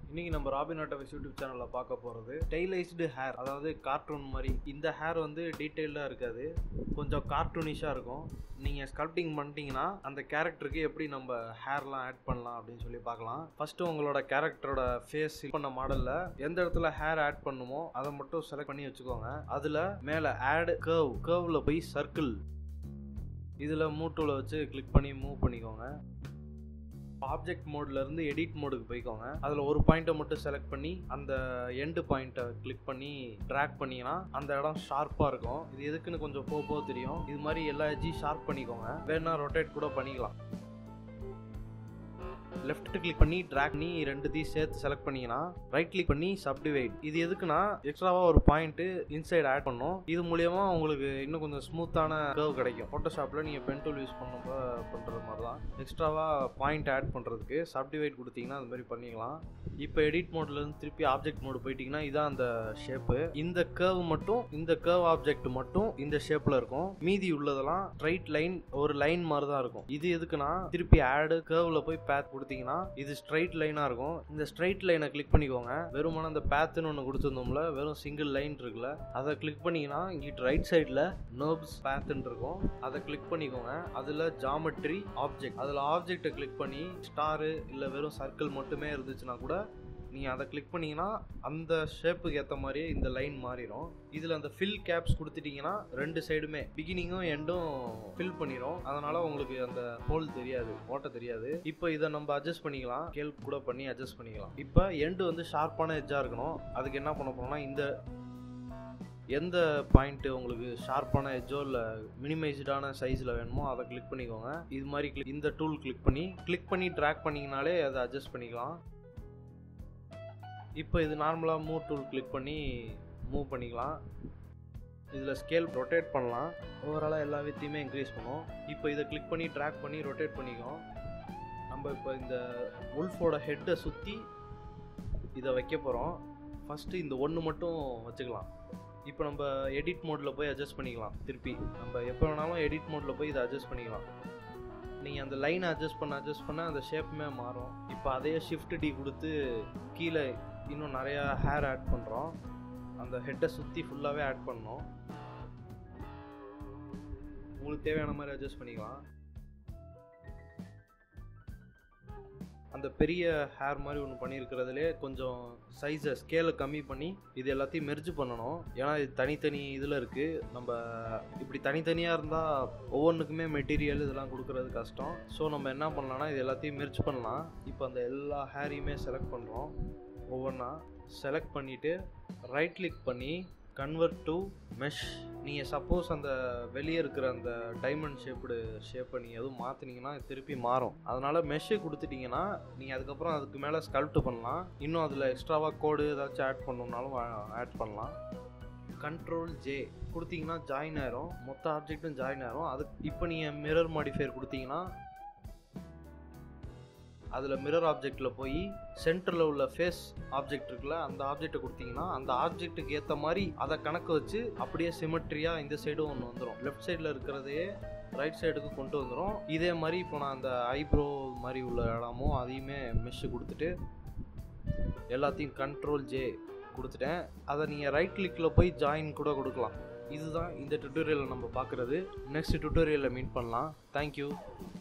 இன்னைக்கு நம்ம robin ஆட்டோவிஸ் YouTube சேனலில் பார்க்க போகிறது ஸ்டைலைஸ்டு ஹேர் அதாவது கார்ட்டூன் மாதிரி இந்த ஹேர் வந்து டீட்டெயில்டாக இருக்காது கொஞ்சம் கார்ட்டூனிஷாக இருக்கும் நீங்கள் ஸ்கல்ப்டிங் பண்ணிட்டீங்கன்னா அந்த கேரக்டருக்கு எப்படி நம்ம ஹேர்லாம் ஆட் பண்ணலாம் அப்படின்னு சொல்லி பார்க்கலாம் ஃபஸ்ட்டு உங்களோட கேரக்டரோட ஃபேஸ் பண்ண மாடலில் எந்த இடத்துல ஹேர் ஆட் பண்ணுமோ அதை மட்டும் செலக்ட் பண்ணி வச்சுக்கோங்க அதில் மேலே ஆட் கர்வ் கர்வில் போய் சர்க்கிள் இதில் மூட்டூவில் வச்சு கிளிக் பண்ணி மூவ் பண்ணிக்கோங்க ஆப்ஜெக்ட் மோட்ல இருந்து எடிட் மோடுக்கு போய்க்கோங்க அதில் ஒரு பாயிண்ட்டை மட்டும் செலக்ட் பண்ணி அந்த எண்டு பாயிண்ட்டை கிளிக் பண்ணி ட்ராக் பண்ணிங்கன்னா அந்த இடம் ஷார்ப்பாக இருக்கும் இது எதுக்குன்னு கொஞ்சம் போக போக தெரியும் இது மாதிரி எல்லா எஜ்ஜையும் ஷார்ப் பண்ணிக்கோங்க வேணா ரொட்டேட் கூட பண்ணிக்கலாம் லெஃப்ட் கிளிக் பண்ணி ட்ராக் பண்ணி ரெண்டுத்தையும் சேர்த்து செலக்ட் பண்ணீங்கன்னா ரைட் கிளிக் பண்ணி சப்டிவைட் இது எதுக்குன்னா எக்ஸ்ட்ராவாக ஒரு பாயிண்ட் இன்சைட் ஆட் பண்ணும் இது மூலியமா உங்களுக்கு இன்னும் கொஞ்சம் ஸ்மூத்தான கர்வ் கிடைக்கும் ஃபோட்டோஷாப்பில் நீங்கள் பென் டூல் யூஸ் பண்ணப்போ பண்ணுறது மாதிரி தான் எக்ஸ்ட்ராவாக பாயிண்ட் ஆட் பண்ணுறதுக்கு சப்டிவைட் கொடுத்தீங்கன்னா அது மாதிரி பண்ணிக்கலாம் இப்போ எடிட் மோட்லேருந்து திருப்பி ஆப்ஜெக்ட் மோடு போயிட்டீங்கன்னா இதான் அந்த ஷேப்பு இந்த கர்வ் மட்டும் இந்த கர்வ் ஆப்ஜெக்ட் மட்டும் இந்த ஷேப்பில் இருக்கும் மீதி உள்ளதெல்லாம் ஸ்ட்ரைட் லைன் ஒரு லைன் மாதிரி தான் இருக்கும் இது எதுக்குன்னா திருப்பி ஆடு கர்வில் போய் பேத் கொடுத்தீங்கன்னா இது ஸ்ட்ரைட் லைனாக இருக்கும் இந்த ஸ்ட்ரைட் லைனை கிளிக் பண்ணிக்கோங்க வெறுமான அந்த பேத்துன்னு ஒன்று கொடுத்துருந்தோம்ல வெறும் சிங்கிள் லைன் இருக்குல்ல அதை கிளிக் பண்ணிங்கன்னா இங்கிட்டு ரைட் சைடில் நர்ப்ஸ் பேத்துன்னு இருக்கும் அதை கிளிக் பண்ணிக்கோங்க அதில் ஜாமெட்ரி ஆப்ஜெக்ட் அதில் ஆப்ஜெக்டை கிளிக் பண்ணி ஸ்டாரு இல்லை வெறும் சர்க்கிள் மட்டுமே இருந்துச்சுன்னா கூட நீங்கள் அதை கிளிக் பண்ணிங்கன்னா அந்த ஷேப்புக்கு ஏற்ற மாதிரியே இந்த லைன் மாறிடும் இதில் அந்த ஃபில் கேப்ஸ் கொடுத்துட்டிங்கன்னா ரெண்டு சைடுமே பிகினிங்கும் எண்டும் ஃபில் பண்ணிடும் அதனால் உங்களுக்கு அந்த ஹோல் தெரியாது ஓட்ட தெரியாது இப்போ இதை நம்ம அட்ஜஸ்ட் பண்ணிக்கலாம் கேள் கூட பண்ணி அட்ஜஸ்ட் பண்ணிக்கலாம் இப்போ எண்டு வந்து ஷார்ப்பான எட்ஜாக இருக்கணும் அதுக்கு என்ன பண்ண போகிறோம்னா இந்த எந்த பாயிண்ட்டு உங்களுக்கு ஷார்ப்பான எஜ்ஜோ இல்லை மினிமைஸ்டான சைஸில் வேணுமோ அதை கிளிக் பண்ணிக்கோங்க இது மாதிரி கிளிக் இந்த டூல் கிளிக் பண்ணி கிளிக் பண்ணி ட்ராக் பண்ணிங்கனாலே அதை அட்ஜஸ்ட் பண்ணிக்கலாம் இப்போ இது நார்மலாக மூவ் டூல் கிளிக் பண்ணி மூவ் பண்ணிக்கலாம் இதில் ஸ்கேல் ரொட்டேட் பண்ணலாம் ஓவராலாக எல்லா வித்தையுமே இன்க்ரீஸ் பண்ணும் இப்போ இதை கிளிக் பண்ணி ட்ராக் பண்ணி ரொட்டேட் பண்ணிக்கோம் நம்ம இப்போ இந்த உல்ஃபோட ஹெட்டை சுற்றி இதை வைக்க போகிறோம் ஃபஸ்ட்டு இந்த ஒன்று மட்டும் வச்சுக்கலாம் இப்போ நம்ம எடிட் மோடில் போய் அட்ஜஸ்ட் பண்ணிக்கலாம் திருப்பி நம்ம எப்போ வேணாலும் எடிட் மோடில் போய் இதை அட்ஜஸ்ட் பண்ணிக்கலாம் நீங்கள் அந்த லைனை அட்ஜஸ்ட் பண்ண அட்ஜஸ்ட் பண்ண அந்த ஷேப்புமே மாறும் இப்போ அதே ஷிஃப்ட் டி கொடுத்து கீழே இன்னும் நிறையா ஹேர் ஆட் பண்ணுறோம் அந்த ஹெட்டை சுற்றி ஃபுல்லாகவே ஆட் பண்ணோம் உங்களுக்கு தேவையான மாதிரி அட்ஜஸ்ட் பண்ணிக்கலாம் அந்த பெரிய ஹேர் மாதிரி ஒன்று பண்ணியிருக்கிறதுலே கொஞ்சம் சைஸை ஸ்கேலை கம்மி பண்ணி இது எல்லாத்தையும் மெர்ஜ் பண்ணணும் ஏன்னா இது தனித்தனி இதில் இருக்குது நம்ம இப்படி தனித்தனியாக இருந்தால் ஒவ்வொன்றுக்குமே மெட்டீரியல் இதெல்லாம் கொடுக்கறது கஷ்டம் ஸோ நம்ம என்ன பண்ணலாம்னா இது எல்லாத்தையும் மெர்ஜ் பண்ணலாம் இப்போ அந்த எல்லா ஹேரையுமே செலக்ட் பண்ணுறோம் ஒவ்வொன்றா செலக்ட் பண்ணிவிட்டு ரைட் கிளிக் பண்ணி கன்வெர்ட் டு மெஷ் நீங்கள் சப்போஸ் அந்த வெளியே இருக்கிற அந்த டைமண்ட் ஷேப்டு ஷேப்பை நீங்கள் எதுவும் மாற்றினீங்கன்னா திருப்பி மாறும் அதனால் மெஷ்ஷு கொடுத்துட்டிங்கன்னா நீங்கள் அதுக்கப்புறம் அதுக்கு மேலே ஸ்கல்ப்ட் பண்ணலாம் இன்னும் அதில் எக்ஸ்ட்ராவாக கோடு ஏதாச்சும் ஆட் பண்ணணுன்னாலும் ஆட் பண்ணலாம் கண்ட்ரோல் ஜே கொடுத்தீங்கன்னா ஜாயின் ஆயிரும் மொத்த ஆப்ஜெக்ட்டும் ஜாயின் ஆயிரும் அது இப்போ நீங்கள் மிரர் மாடிஃபையர் கொடுத்தீங்கன்னா அதில் மிரர் ஆப்ஜெக்டில் போய் சென்டரில் உள்ள ஃபேஸ் ஆப்ஜெக்ட் இருக்குல்ல அந்த ஆப்ஜெக்டை கொடுத்தீங்கன்னா அந்த ஆப்ஜெக்ட்டுக்கு ஏற்ற மாதிரி அதை கணக்கு வச்சு அப்படியே சிமெட்ரியாக இந்த சைடும் ஒன்று வந்துடும் லெஃப்ட் சைடில் இருக்கிறதையே ரைட் சைடுக்கு கொண்டு வந்துடும் இதே மாதிரி இப்போ நான் அந்த ஐப்ரோ மாதிரி உள்ள இடமும் அதையுமே மெஷ்ஷு கொடுத்துட்டு எல்லாத்தையும் கண்ட்ரோல் ஜே கொடுத்துட்டேன் அதை நீங்கள் ரைட் கிளிக்கில் போய் ஜாயின் கூட கொடுக்கலாம் இதுதான் இந்த டுட்டோரியலில் நம்ம பார்க்குறது நெக்ஸ்ட் டுட்டோரியலில் மீட் பண்ணலாம் தேங்க்யூ